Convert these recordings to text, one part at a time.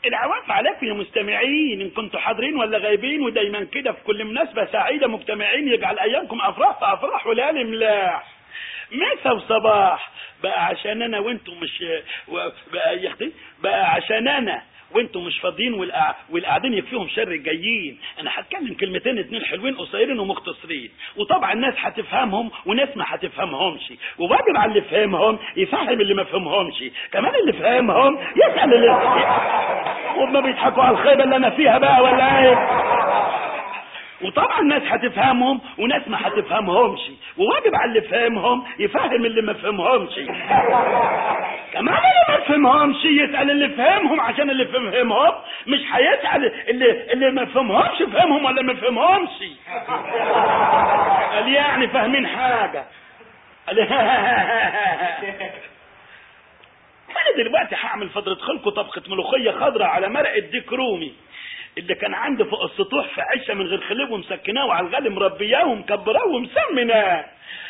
العواف عليكم يا مستمعين ان كنتوا حاضرين ولا غايبين ودايما كده في كل مناسبة سعيدة مجتمعين يجعل ايامكم افراح في افراح وليالي ملاح مسا وصباح بقى عشان انا وانتم مش و- بقى يا اختي بقى عشان انا وانتم مش فاضيين والقع- والقاعدين يكفيهم شر الجايين انا هتكلم كلمتين اتنين حلوين قصيرين ومختصرين وطبعا الناس هتفهمهم وناس ما هتفهمهمش وواجب على اللي فهمهم يفهم اللي ما فهمهمش كمان اللي فهمهم يسال اللي وما بيضحكوا على الخيبه اللي انا فيها بقى ولا ايه وطبعا ناس هتفهمهم وناس ما هتفهمهمش وواجب على اللي فهمهم يفهم اللي ما فهمهمش كمان اللي ما فهمهمش يسأل اللي فهمهم عشان اللي فهمهم مش هيسأل اللي اللي ما فهمهمش فهمهم ولا ما فهمهمش قال يعني فاهمين حاجة قال انا دلوقتي هعمل فضلة خلقه طبخة ملوخية خضراء على مرقة ديك رومي اللي كان عندي فوق السطوح في عشه من غير خليب ومسكناه وعلى الغالي مربياه ومكبراه ومسمناه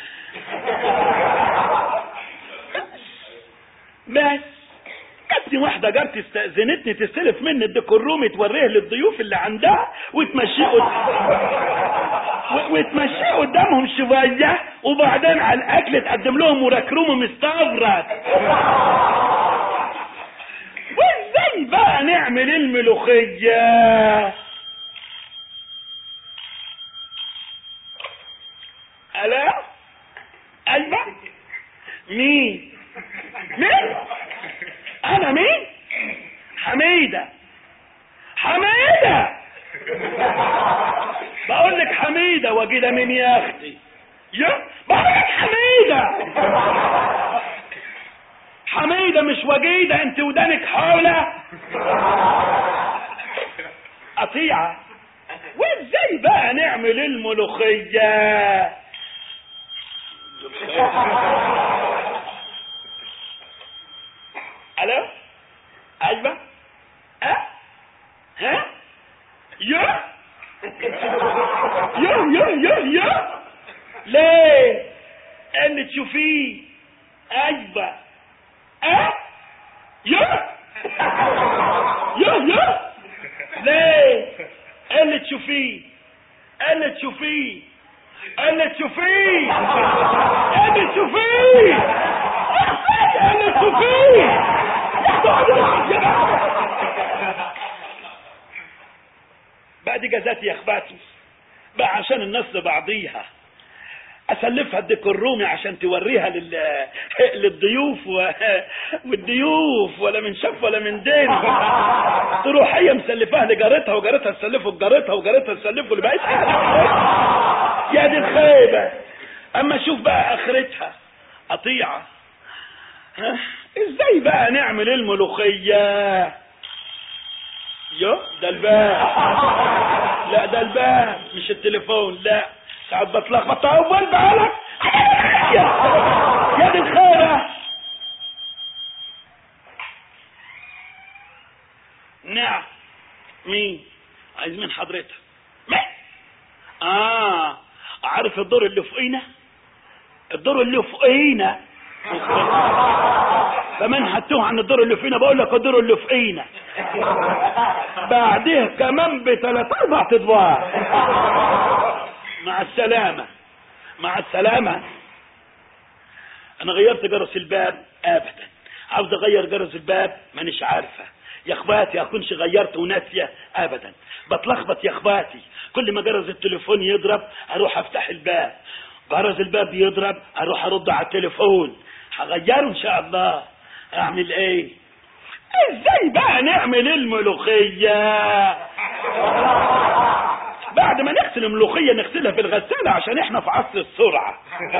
بس جاتني واحدة جارتي استأذنتني تستلف مني الديك الرومي توريه للضيوف اللي عندها وتمشيه قد... و- وتمشيه قدامهم شوية وبعدين على الأكل تقدم لهم وراك رومي مستورد وازاي بقى نعمل الملوخية ألا أيوة مين مين أنا مين حميدة حميدة بقول لك حميدة وجيدة مين يا أختي يا بقول لك حميدة حميدة مش وجيدة انت ودانك حولة قطيعة وازاي بقى نعمل الملوخية الو ايوه ها ها يا يا يا يا يا ليه اللي تشوفيه ايوه اه يا يا يا ليه اللي تشوفيه اللي تشوفيه اللي تشوفيه اللي تشوفيه اللي تشوفيه بقى دي جزاتي يا اخواتي بقى عشان الناس لبعضيها اسلفها الديك الرومي عشان توريها لل... للضيوف و... والضيوف ولا من شاف ولا من دين تروح هي مسلفاها لجارتها وجارتها تسلفه لجارتها وجارتها تسلفه لبقيتها يا دي الخيبه اما شوف بقى اخرتها قطيعه ها؟ ازاي بقى نعمل الملوخيه يو ده الباب لا ده الباب مش التليفون لا ساعات بتلخبط اول بالك يا دي الخيرة نعم مين عايز من حضرتك مين اه عارف الدور اللي فوقينا الدور اللي فوقينا كمان هتوه عن الدور اللي فينا بقول لك الدور اللي فوقينا بعديه كمان بثلاث اربع ادوار مع السلامة مع السلامة انا غيرت جرس الباب ابدا عاوز اغير جرس الباب مانيش عارفة يا اخواتي اكونش غيرت وناسية ابدا بتلخبط يا اخواتي كل ما جرس التليفون يضرب اروح افتح الباب جرس الباب يضرب اروح ارد على التليفون هغيره ان شاء الله اعمل ايه ازاي بقى نعمل الملوخية بعد ما نغسل الملوخية نغسلها في الغسالة عشان احنا في عصر السرعة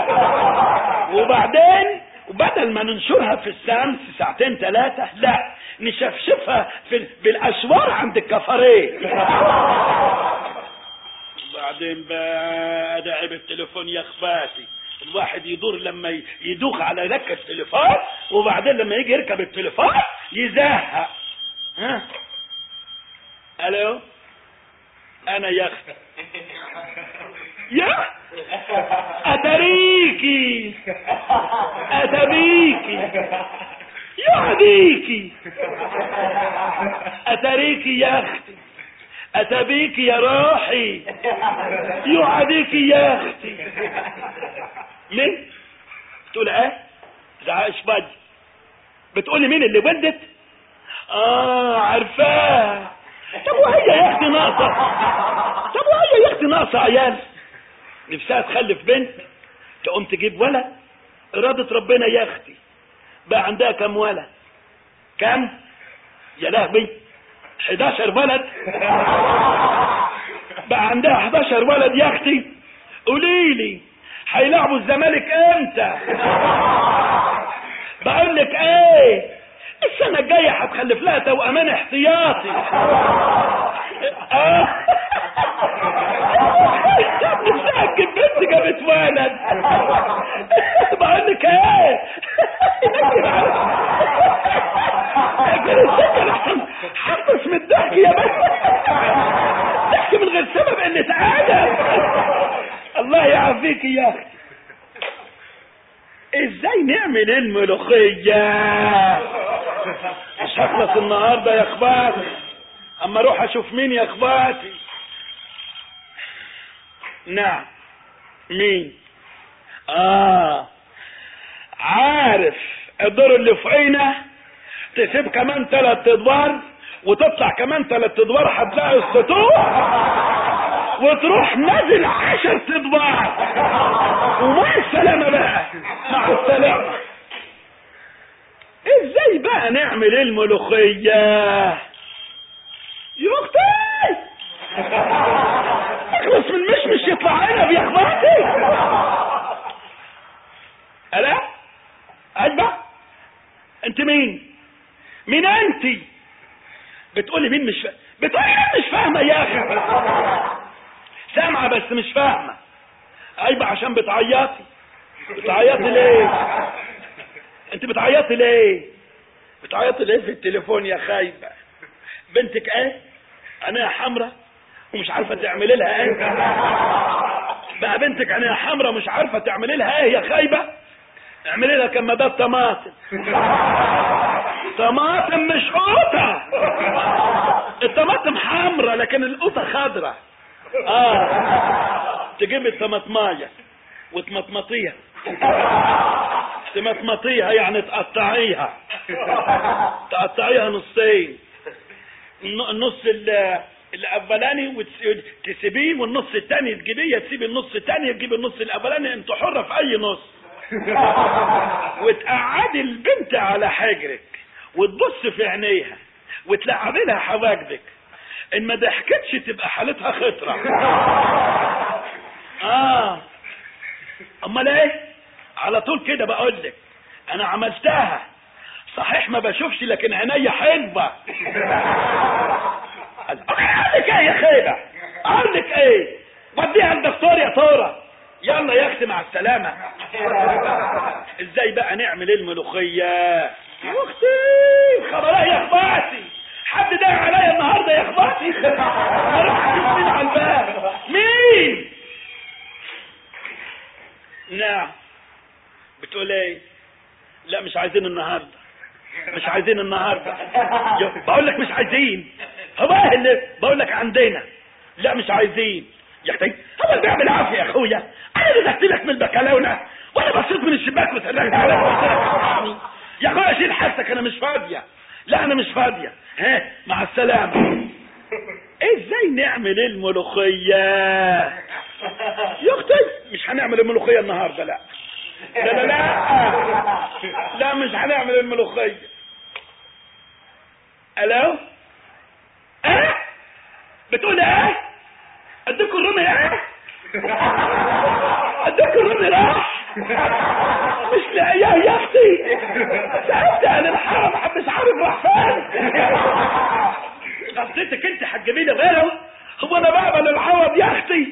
وبعدين وبدل ما ننشرها في الشمس ساعتين ثلاثة لا نشفشفها في بالاشوار عند الكفرين وبعدين بقى ادعي بالتليفون يا اخواتي الواحد يدور لما يدوخ على لك التليفون وبعدين لما يجي يركب التليفون يزهق ها الو انا يا اختي يا اتريكي اتبيكي يعديكي اتريكي يا اختي اتبيكي يا روحي يعديكي يا اختي مين تقول ايه زعقش بج بتقولي مين اللي ولدت اه عارفاه طب وهي يا اختي ناقصه طب وهي يا اختي ناقصه عيال نفسها تخلف بنت تقوم تجيب ولد إرادة ربنا يا أختي بقى عندها كم ولد كم يا لهوي 11 ولد بقى عندها 11 ولد يا أختي قولي لي هيلعبوا الزمالك امتى بقول لك ايه السنة الجاية هتخلف لها توأمان احتياطي اه متأكد بنت جابت ولد بقول لك ايه لكن السكر احسن حبس من الضحك يا بنت ضحك من غير سبب قلة ادب الله يعافيك يا اختي ازاي نعمل الملوخية مش هخلص النهاردة يا اخواتي اما اروح اشوف مين يا اخواتي نعم مين اه عارف الدور اللي فوقينا تسيب كمان ثلاث ادوار وتطلع كمان ثلاث ادوار هتلاقي السطوح وتروح نازل عشر ادوار ومع السلامة بقى مع السلامة ازاي بقى نعمل الملوخية يا اختي اخلص من مشمش يطلع عنب يا اخواتي الا اجبع انت مين مين انت بتقولي مين مش فاهم بتقولي مين مش فاهمه يا اخي سامعه بس مش فاهمه ايوه عشان بتعيطي بتعيطي ليه انت بتعيطي ليه بتعيطي ليه في التليفون يا خايبه بنتك ايه عينيها حمرا ومش عارفه تعملي لها ايه بقى بنتك عينيها حمرا مش عارفه تعملي لها ايه يا خايبه اعملي لها كمادات طماطم طماطم مش قوطه الطماطم حمرا لكن القوطه خضرا اه تجيب الطماطمايه وتمطمطيها تمطمطيها يعني تقطعيها تقطعيها نصين النص الاولاني وتسيبيه والنص الثاني تجيبيه تسيبي النص الثاني تجيبي النص الاولاني انت حره في اي نص وتقعدي البنت على حجرك وتبص في عينيها وتلعبي لها حواجبك ان ما ضحكتش تبقى حالتها خطره اه امال ايه على طول كده بقول لك انا عملتها صحيح ما بشوفش لكن عينيا حلوه اقول لك ايه يا خيبه اقول لك ايه وديها الدكتور يا طوره يلا يا اختي مع السلامه ازاي بقى نعمل الملوخيه يا اختي خبر يا اخواتي حد داعي عليا النهارده يا اخواتي اروح اشوف مين على الباب مين نعم بتقول ايه لا مش عايزين النهارده مش عايزين النهارده بقول لك مش عايزين هو ايه اللي بقول لك عندنا لا مش عايزين يا اختي هو اللي بيعمل عافيه يا اخويا انا اللي دخت لك من البكالونه وانا بصيت من الشباك وسلمت عليك يا اخويا شيل حاجتك انا مش فاضيه لا انا مش فاضيه ها مع السلامه ازاي نعمل الملوخيه يا اختي مش هنعمل الملوخيه النهارده لا لا لا لا لا مش هنعمل الملوخيه الو ايه بتقول ايه اديكوا الرمي ايه اديكوا الرمي راح مش لاقياه يا اختي سألت اهل الحرم مش عارف راح فين قصدتك انت هتجيبي لي غيره هو انا بقبل العوض يا اختي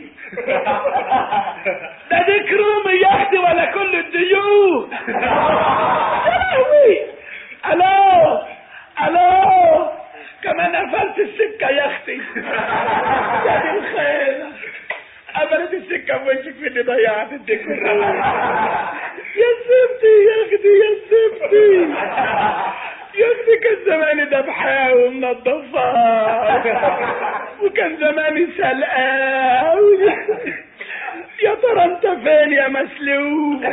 ده ديك رومي يا اختي ولا كل الديون يا لهوي الو الو كمان قفلت السكه يا اختي يا دي الخير قفلت السكه في وشك في اللي ضيعت الديكور يا سبتي يا اختي يا سبتي يا اختي كان زماني دبحة ومنضفة وكان زماني سلقة يا ترى انت فين يا مسلوق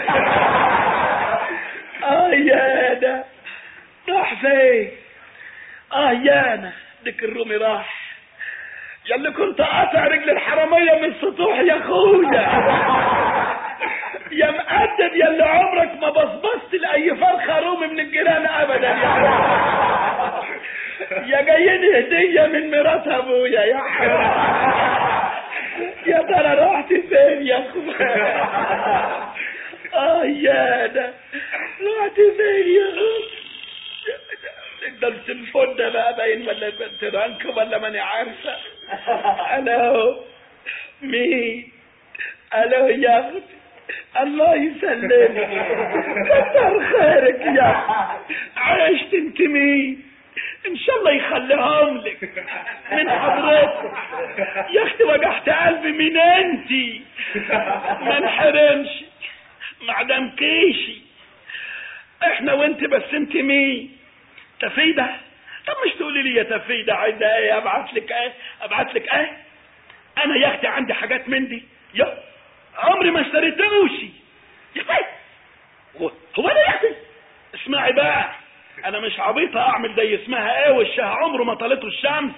اه يا ده راح فين اه يا انا ديك الرومي راح يا اللي كنت قاطع رجل الحرامية من السطوح يا اخويا يا مقدد يا اللي عمرك ما بصبصت لاي فرخه رومي من الجيران ابدا يا يا جايين هديه من مرات ابويا يا حرام يا ترى رحت فين يا اخويا اه يا ده رحت فين يا اخويا ده التليفون ده بقى باين ولا ترانك ولا ماني عارفه الو مين الو يا اختي الله يسلمك كتر خيرك يا عشت انت مين ان شاء الله يخليهم لك من حضرتك يا اختي وجعت قلبي من انتي ما انحرمش معدم كيشي احنا وانت بس انت مين تفيدة طب مش تقولي لي يا تفيدة عايزة ايه ابعت لك ايه ابعت لك ايه انا يا اختي عندي حاجات من دي يا عمري ما اشتريتوش يا اختي هو هو انا يا اختي اسمعي بقى انا مش عبيطة اعمل زي اسمها ايه وشها عمره ما طالته الشمس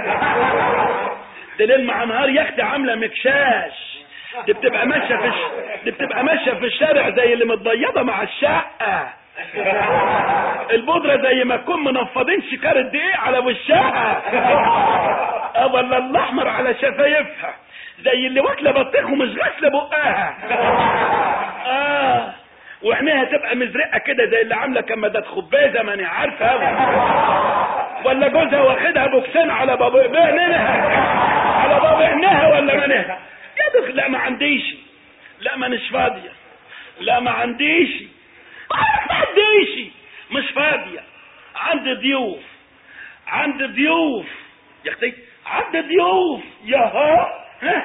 دي ليل مع نهار يا اختي عاملة مكشاش دي بتبقى ماشية في الش... دي بتبقى ماشية في الشارع زي اللي متضيضة مع الشقة البودرة زي ما تكون منفضين شكارة دقيق على وشها اه ولا الاحمر على شفايفها زي اللي واكله بطيخ ومش غاسله بقها اه وعينيها تبقى مزرقه كده زي اللي عامله كمادات خبازه ماني عارفه ولا جوزها واخدها بوكسين على باب عينيها على باب عينيها ولا مانها يا دخل لا ما عنديش لا مانيش فاضيه لا ما عنديش ما عنديش مش فاضيه عندي ضيوف عندي ضيوف يا اختي عندي ضيوف يا ها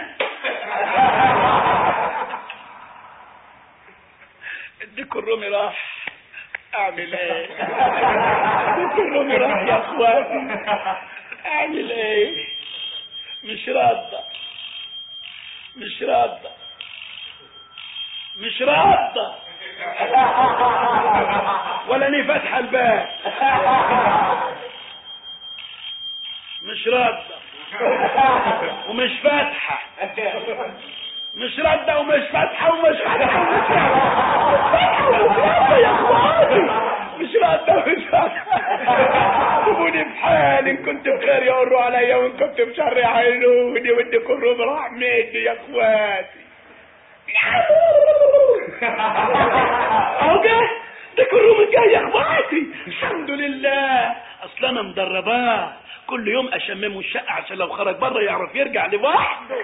اديك الرومي راح اعمل ايه اديك الرومي راح يا اخواتي اعمل ايه مش راضة مش راضة مش راضة ولا ني فاتحة الباب مش راضة ومش فاتحة مش ردة ومش فاتحة ومش فاتحة ومش فاتحة يا اخواتي مش ردة ومش فاتحة سيبوني في حالي ان كنت بخير يقروا عليا وان كنت بشر يعينوني ودي كلهم رحمتي يا اخواتي اهو جه ده كلهم جاي يا اخواتي الحمد لله اصل انا مدرباه كل يوم اشممه الشقه عشان لو خرج بره يعرف يرجع لوحده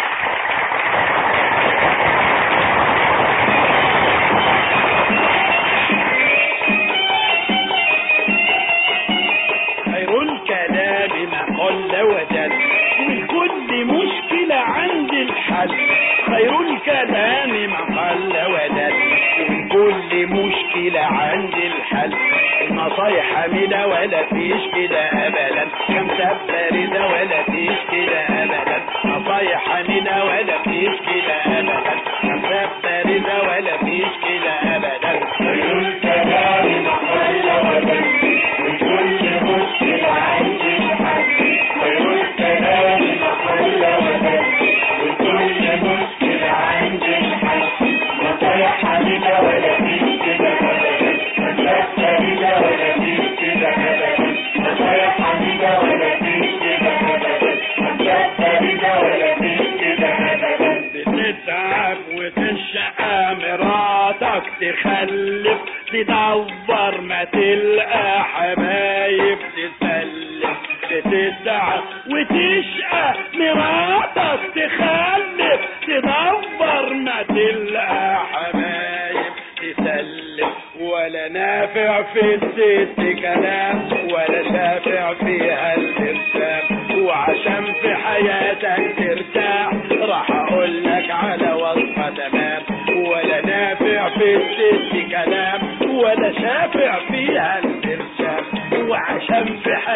خير الكلام ما قل وجل ولكل مشكلة عند الحل خير الكلام ما قل وجل ولكل مشكلة عند الحل النصايح حميدة ولا فيش كده أبدا كم سبرد ولا فيش كده أبدا نصايح حميدة ولا فيش كده أبدا كم سبرد ولا فيش كده أبدا خير الكلام ما قل وجل لكل مشكلة عندي حل خير الكلام ما قل وجل لكل مشكلة عندي حل نصايح حميدة ولا فيش كده أبدا نصايح حميدة ولا فيش كده أبدا نصايح حميدة ولا فيش كده أبدا نصايح حميدة ولا فيش كده أبدا بتتعب وتشقى مراتك تخلف تدور ما تلقى حبايب تسلف بتتعب وتشقى مراتك تخلف تدور ما تلقى حبايب تسلف ولا نافع في الست كلام ولا شافع فيها الارسام وعشان في حياتك ترتاح راح اقول لك على وصفة تمام ولا نافع في الست كلام ولا شافع فيها الارسام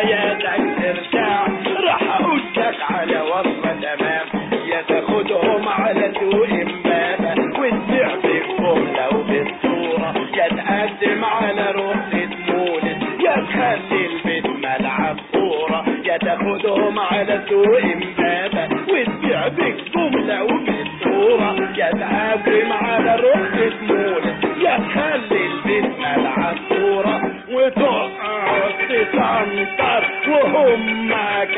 حياتك ترتاح راح اقول لك على وصفة تمام يا تاخدهم على سوق امبابة وتبيع بالجملة وبالصورة يا تقدم على رخصة مولد يا تخلي البيت ملعب كورة يا تاخدهم على سوق امبابة وتبيع بالجملة وبالصورة يا تقدم على رخصة مولد يا تخلي البيت ملعب كورة وتقعد تسنطر وهم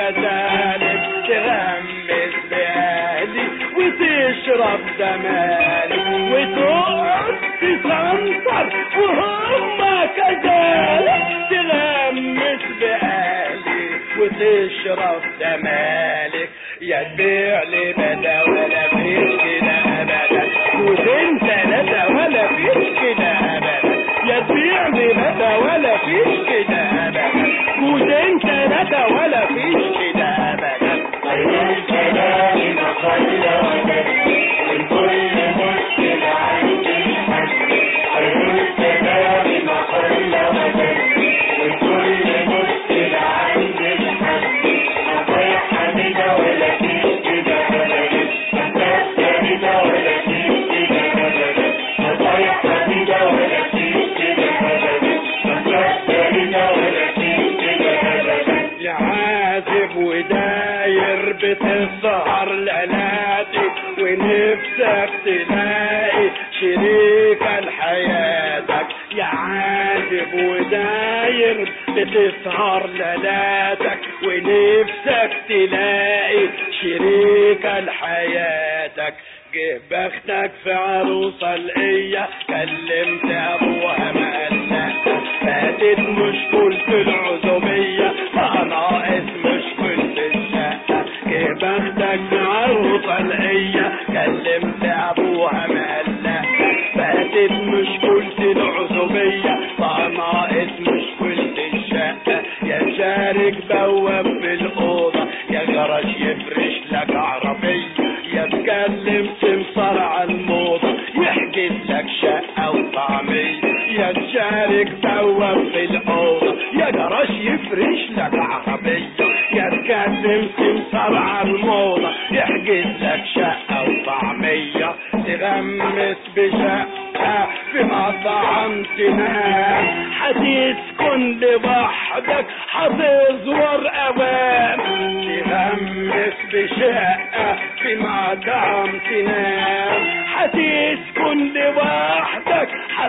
كذلك تغمس بأهلي وتشرب زمالك وتقعد تسنطر وهم كذلك تغمس بأهلي وتشرب زمالك يا تبيع لي بدا ولا فيش كده ابدا كوزين ثلاثة ولا فيش كده ابدا يا تبيع لي بدا ولا فيش كده ابدا كوزين ثلاثة ولا فيش كده ابدا خير الكلام ما قل ودل والكل مشكل عند الحد خير الكلام ما قل ودل والكل مشكل عند الحد نصيحة حميدة ولا فيش كده أبدا نصيحة حميدة ولا فيش كده أبدا نصيحة حميدة ولا فيش كده أبدا نصيحة حميدة ولا فيش كده أبدا يا عازب وداير بتسهر ليلاتي ونفسك تلاقي شريكا لحياتك يا عازب وداير بتسهر ليلاتك ونفسك تلاقي شريكا لحياتك جه بختك في عروسة لقية كلمت ابوها ما قال لا فاتت مشكلة العزومية بقى ناقص مشكلة الشقة جه بختك في عروسة لقية كلمت ابوها ما قال لا فاتت مشكلة العزومية بقى ناقص مشكلة الشقة يا شارك بواب في الأوضة يا جرش يفرش لك عربية يا تكلم سمسار على الموضة يحجز لك شقة وطعمية يا تشارك بواب في الأوضة يا جرش يفرش لك عربية يا تكلم سمسار على الموضة يحجز لك شقة وطعمية تغمس بشقة في مطعم تنام هتسكن لوحدك هتزور اوام تغمس بشقة في مطعم تنام هتسكن لوحدك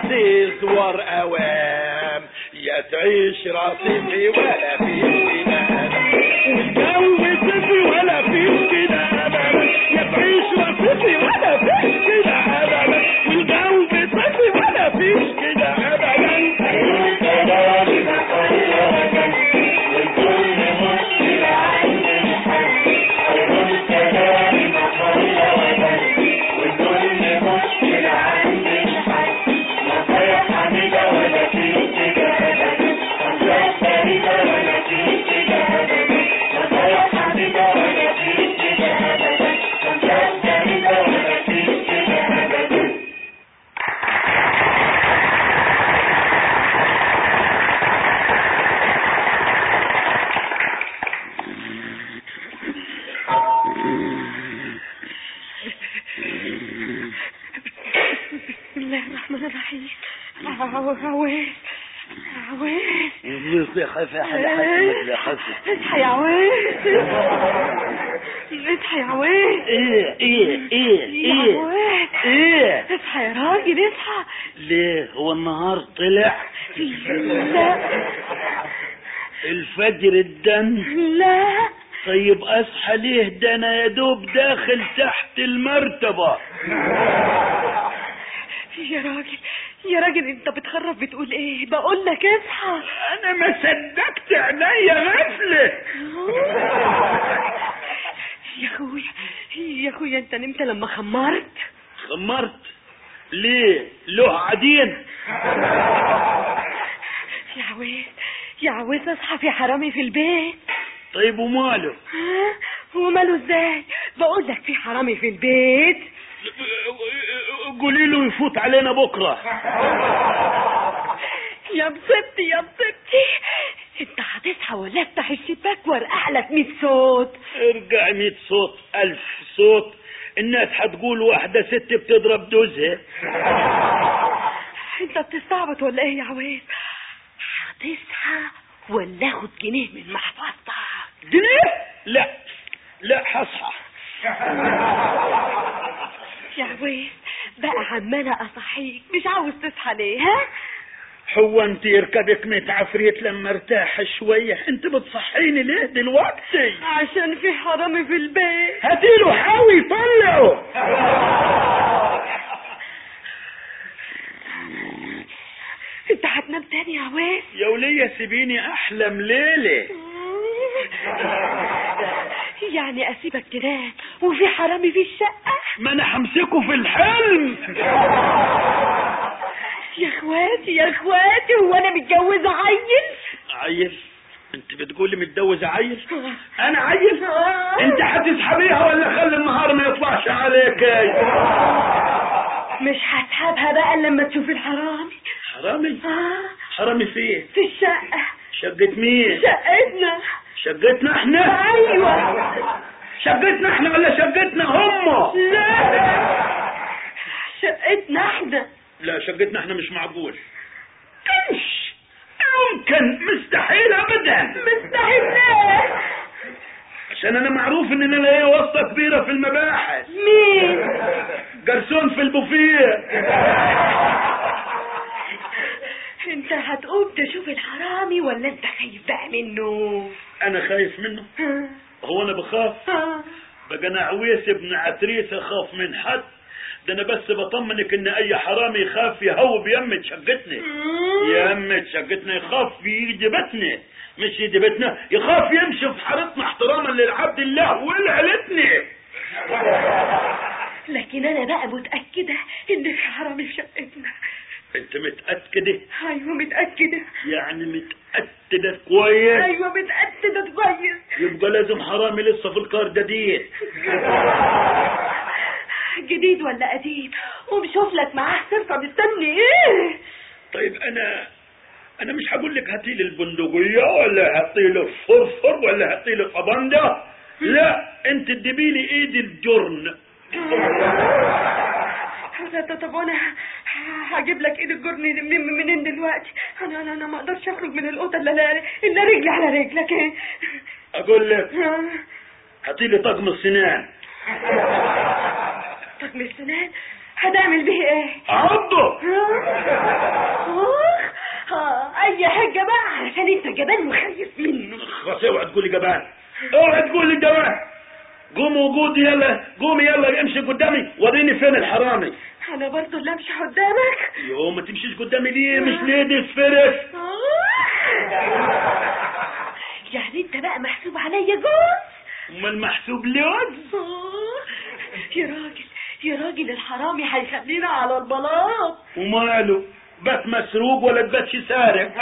هتزور اوام يا تعيش رصيفي ولا فيش كده والجو صيفي ولا فيش كده ابدا يا تعيش رصيفي ولا فيش كده ابدا والجو صيفي ولا فيش كده ابدا خير الكلام ما قل ودل والكل مشكل عند الحد خير الكلام ما قل ودل والكل مشكل عند الحد نصيحة حميدة ولا فيش كده أبدا نصيحة حميدة ولا فيش كده أبدا نصيحة حميدة ولا فيش كده أبدا نصيحة حميدة ولا فيش كده أبدا بسم الله الرحمن الرحيم عويس عويس خايف اصحى يا عويس اصحى يا عويس ايه ايه ايه يا ايه عويس ايه اصحى يا راجل اصحى ليه هو النهار طلع لا الفجر الدم لا طيب اصحى ليه ده انا يا دوب داخل تحت المرتبة يا راجل يا راجل انت بتخرف بتقول ايه بقول لك اصحى انا ما صدقت عينيا غفلت يا اخويا يا اخويا انت نمت لما خمرت خمرت ليه له عدين يا عويس يا عويس اصحى في حرامي في البيت طيب وماله ها هو ماله ازاي بقول لك في حرامي في البيت قولي له يفوت علينا بكره يا بصبتي يا بصبتي انت هتصحى ولا افتح الشباك وارقع لك 100 صوت ارجع مية صوت ألف صوت الناس هتقول واحدة ست بتضرب جوزها انت بتستعبط ولا ايه يا عويس هتصحى ولا اخد جنيه من محفظتك جنيه لا لا هصحى يا عويس بقى عمالة اصحيك مش عاوز تصحى ليه ها هو انت يركبك ميت عفريت لما ارتاح شوية انت بتصحيني ليه دلوقتي عشان في حرامي في البيت هاتيله حاوي طلعه انت هتنام تاني يا عويس يا ولية سيبيني احلم ليلة يعني اسيبك تنام وفي حرامي في الشقة ما انا همسكه في الحلم يا اخواتي يا اخواتي هو انا متجوزة عيل عيل انت بتقولي متجوز عيل انا عيل انت هتسحبيها ولا خلي النهار ما يطلعش عليك مش هسحبها بقى إلا لما تشوف الحرامي حرامي آه، حرامي فين في الشقة شقة مين شقتنا شقتنا احنا ايوه شقتنا احنا ولا شقتنا هم لا شقتنا احنا لا شقتنا احنا مش معقول مش يمكن مستحيل ابدا مستحيل ليه عشان انا معروف ان انا ليا واسطة كبيرة في المباحث مين جرسون في البوفيه انت هتقوم تشوف الحرامي ولا انت خايف بقى منه انا خايف منه ها؟ هو انا بخاف ها؟ بقى انا عويس ابن عتريس اخاف من حد ده انا بس بطمنك ان اي حرامي يخاف يهوب يمة شقتنا يمة شقتنا يخاف يجي بيتنا مش يجي بيتنا يخاف يمشي في حارتنا احتراما للعبد الله ولعلتنا لكن انا بقى متأكدة ان في حرامي في شقتنا انت متأكدة ايوه متأكدة يعني متأكدة كويس ايوه متأكدة كويس يبقى لازم حرامي لسه في الكار جديد جديد ولا قديم قوم شوف لك معاه صرفة مستني ايه طيب انا انا مش هقول لك هاتي لي البندقية ولا هاتي لي الفرفر ولا هاتي لي الطبندة لا انت تدبي لي ايدي الجرن طب طب وانا هجيب لك ايد الجرن من- منين دلوقتي انا انا انا ما اقدرش اخرج من الاوضه الا الا رجلي على رجلك ايه اقول لك هاتي لي طقم السنان طب من السنان هتعمل به ايه عضه اخ ها، اي حاجه بقى علشان انت جبان وخايف منه خلاص اوعى تقولي جبان اوعى تقولي جبان قوم وجودي يلا قومي يلا امشي قدامي وريني فين الحرامي انا برضو اللي امشي قدامك يو ما تمشيش قدامي ليه مش ليدي فرس يعني انت بقى محسوب عليا جوز امال محسوب لوز يا راجل يا راجل الحرامي هيخلينا على البلاط وماله بات مسروق ولا تباتش سارق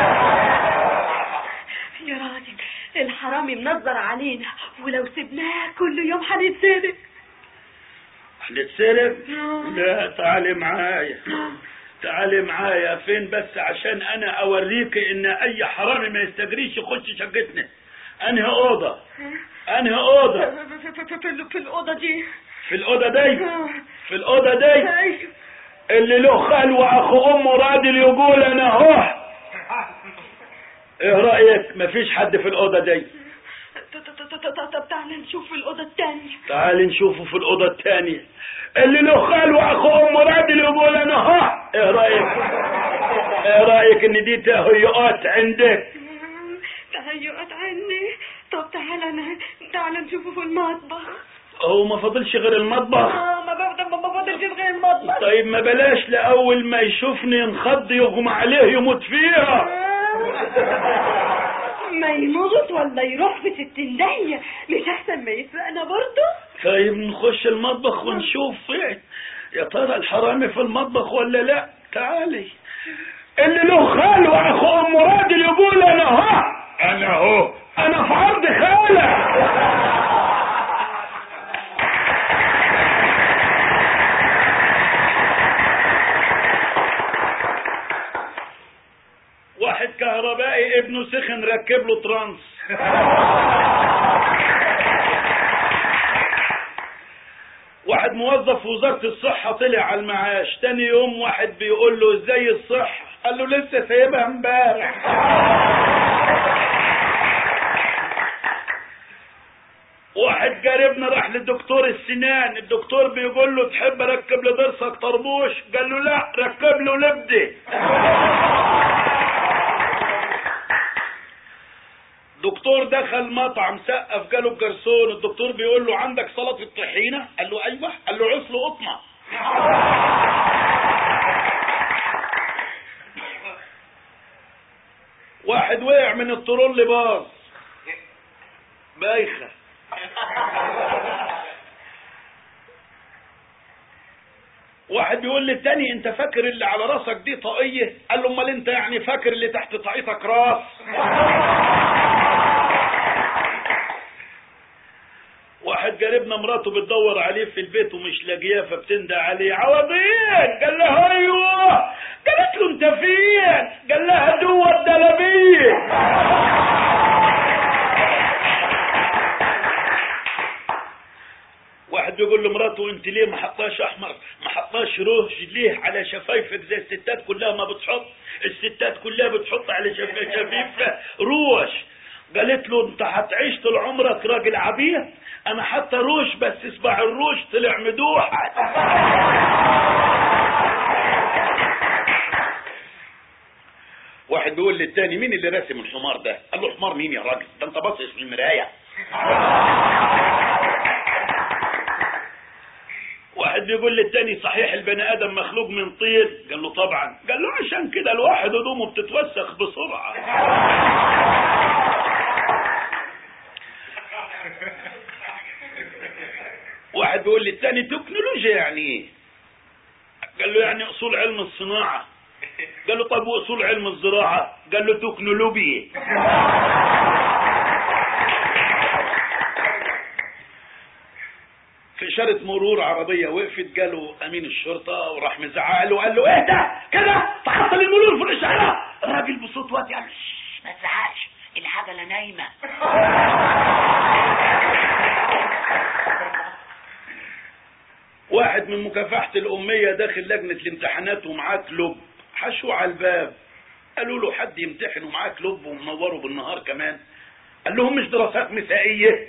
يا راجل الحرامي منظر علينا ولو سبناه كل يوم هنتسرق هنتسرق لا تعالي معايا تعالي معايا فين بس عشان انا اوريك ان اي حرامي ما يستجريش يخش شقتنا انهي اوضه انهي اوضه في, في, في, في, في الأوضة دي في الاوضه دي في الاوضه دي اللي له خال واخو امه راجل يقول انا اهو ايه رايك مفيش حد في الاوضه دي طب تعالى نشوف الأوضة التانية تعال نشوفه في الأوضة الثانية اللي له خال وأخو أم راجل يقول أنا ها إيه رأيك؟ إيه رأيك إن دي تهيئات عندك؟ تهيؤات عني طب تعالى ن- تعالى نشوفه في المطبخ هو ما فضلش غير المطبخ اه ما بقدر ما بفضلش غير المطبخ طيب ما بلاش لأول ما يشوفني ينخض يغمى عليه يموت فيها ما يموت ولا يروح في ستين داهية مش أحسن ما يسرقنا برضه طيب نخش المطبخ ونشوف فين يا ترى الحرامي في المطبخ ولا لا تعالي اللي له خال واخو ام راجل يقول انا ها انا هو انا في عرض خاله واحد كهربائي ابنه سخن ركب له ترانس واحد موظف في وزارة الصحة طلع على المعاش تاني يوم واحد بيقول له ازاي الصحة قال له لسه سايبها امبارح واحد جاربنا راح للدكتور السنان الدكتور بيقول له تحب اركب لضرسك طربوش قال له لا ركب له لبدي دكتور دخل مطعم سقف جاله الجرسون الدكتور بيقول له عندك سلطه طحينه قال له ايوه قال له عسل قطمه واحد وقع من الترول باظ بايخه واحد بيقول للتاني انت فاكر اللي على راسك دي طاقيه قال له امال انت يعني فاكر اللي تحت طاقيتك راس واحد جاربنا مراته بتدور عليه في البيت ومش لاقياه فبتندى عليه عوضين قال لها ايوه قالت له انت فين قال لها جوه الدلابيه واحد بيقول لمراته انت ليه ما حطاش احمر ما حطاش روج ليه على شفايفك زي الستات كلها ما بتحط الستات كلها بتحط على شف- شفايفها روج قالت له انت هتعيش طول عمرك راجل عبيط انا حتى روج بس اصبع الروج طلع مدوح واحد بيقول للتاني مين اللي راسم الحمار ده قال له حمار مين يا راجل ده انت باصص في المرايه واحد بيقول للتاني صحيح البني ادم مخلوق من طين قال له طبعا قال له عشان كده الواحد هدومه بتتوسخ بسرعه واحد بيقول للتاني تكنولوجيا يعني ايه قال له يعني اصول علم الصناعه قال له طب واصول علم الزراعه قال له تكنولوجيا في إشارة مرور عربية وقفت قالوا أمين الشرطة وراح مزعق له وقال له إيه ده كده تعطل المرور في الإشارة الراجل بصوت واطي قال له "شش، ما تزعقش العجلة نايمة واحد من مكافحة الأمية داخل لجنة الامتحانات ومعاه كلوب حشوا على الباب قالوا له حد يمتحن ومعاه كلوب ومنوره بالنهار كمان قال لهم مش دراسات مسائية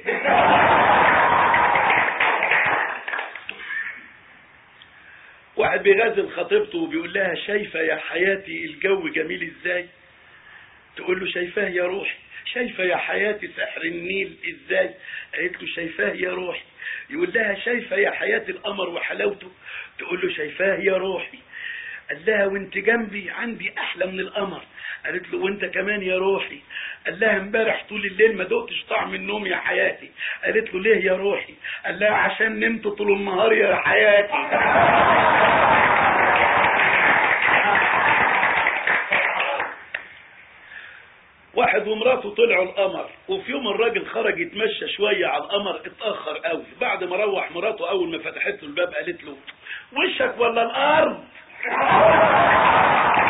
واحد بيغازل خطيبته وبيقول لها شايفة يا حياتي الجو جميل ازاي تقول له شايفاه يا روحي شايفة يا حياتي سحر النيل ازاي قالت له شايفاه يا روحي يقول لها شايفة يا حياتي القمر وحلاوته تقول له شايفاه يا روحي قال لها وانت جنبي عندي احلى من القمر قالت له وانت كمان يا روحي قال لها امبارح طول الليل ما دقتش طعم النوم يا حياتي قالت له ليه يا روحي قال لها عشان نمت طول النهار يا حياتي واحد ومراته طلعوا القمر وفي يوم الراجل خرج يتمشى شوية على القمر اتأخر قوي بعد ما روح مراته أول ما فتحت له الباب قالت له وشك ولا الأرض